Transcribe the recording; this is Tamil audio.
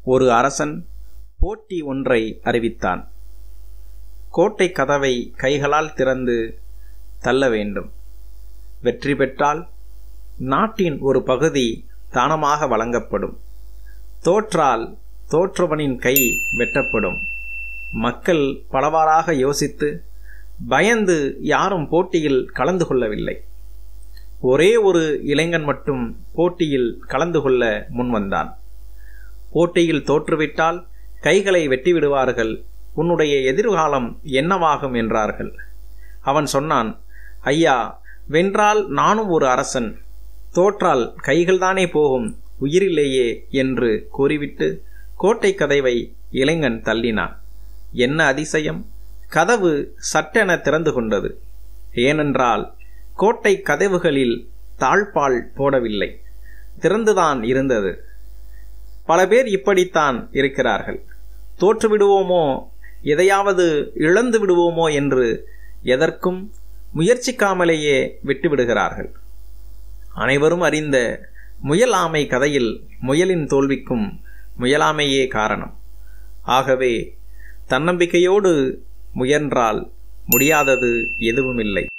ஒரு அரசன் போட்டி ஒன்றை அறிவித்தான் கோட்டை கதவை கைகளால் திறந்து தள்ள வேண்டும் வெற்றி பெற்றால் நாட்டின் ஒரு பகுதி தானமாக வழங்கப்படும் தோற்றால் தோற்றவனின் கை வெட்டப்படும் மக்கள் பலவாறாக யோசித்து பயந்து யாரும் போட்டியில் கலந்து கொள்ளவில்லை ஒரே ஒரு இளைஞன் மட்டும் போட்டியில் கலந்து கொள்ள முன்வந்தான் போட்டியில் தோற்றுவிட்டால் கைகளை வெட்டிவிடுவார்கள் உன்னுடைய எதிர்காலம் என்னவாகும் என்றார்கள் அவன் சொன்னான் ஐயா வென்றால் நானும் ஒரு அரசன் தோற்றால் கைகள்தானே போகும் உயிரிலேயே என்று கூறிவிட்டு கோட்டை கதவை இளைஞன் தள்ளினான் என்ன அதிசயம் கதவு சட்டென திறந்து கொண்டது ஏனென்றால் கோட்டை கதவுகளில் தாழ்பால் போடவில்லை திறந்துதான் இருந்தது பல பேர் இப்படித்தான் இருக்கிறார்கள் தோற்றுவிடுவோமோ எதையாவது இழந்து விடுவோமோ என்று எதற்கும் முயற்சிக்காமலேயே விட்டுவிடுகிறார்கள் அனைவரும் அறிந்த முயல் ஆமை கதையில் முயலின் தோல்விக்கும் முயலாமையே காரணம் ஆகவே தன்னம்பிக்கையோடு முயன்றால் முடியாதது எதுவுமில்லை